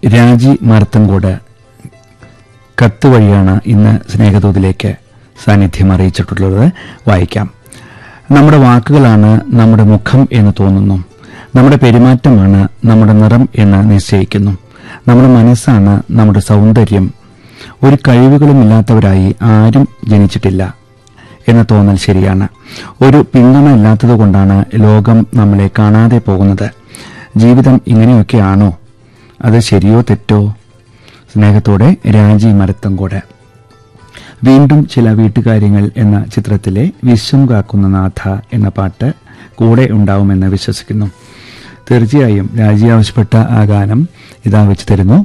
രാജി മരത്തങ്കോട് കത്ത് വഴിയാണ് ഇന്ന് സ്നേഹദൂതിലേക്ക് സാന്നിധ്യം അറിയിച്ചിട്ടുള്ളത് വായിക്കാം നമ്മുടെ വാക്കുകളാണ് നമ്മുടെ മുഖം എന്ന് തോന്നുന്നു നമ്മുടെ പെരുമാറ്റമാണ് നമ്മുടെ നിറം എന്ന് നിശ്ചയിക്കുന്നു നമ്മുടെ മനസ്സാണ് നമ്മുടെ സൗന്ദര്യം ഒരു കഴിവുകളുമില്ലാത്തവരായി ആരും ജനിച്ചിട്ടില്ല എന്ന തോന്നൽ ശരിയാണ് ഒരു പിന്തുണ ഇല്ലാത്തതുകൊണ്ടാണ് ലോകം നമ്മളെ കാണാതെ പോകുന്നത് ജീവിതം ഇങ്ങനെയൊക്കെയാണോ അത് ശരിയോ തെറ്റോ സ്നേഹത്തോടെ രാജി മരത്തങ്കോട് വീണ്ടും ചില വീട്ടുകാര്യങ്ങൾ എന്ന ചിത്രത്തിലെ വിശ്വം കാക്കുന്ന നാഥ എന്ന പാട്ട് കൂടെ ഉണ്ടാവുമെന്ന് വിശ്വസിക്കുന്നു തീർച്ചയായും രാജി ആവശ്യപ്പെട്ട ആ ഗാനം ഇതാ വെച്ച് തരുന്നു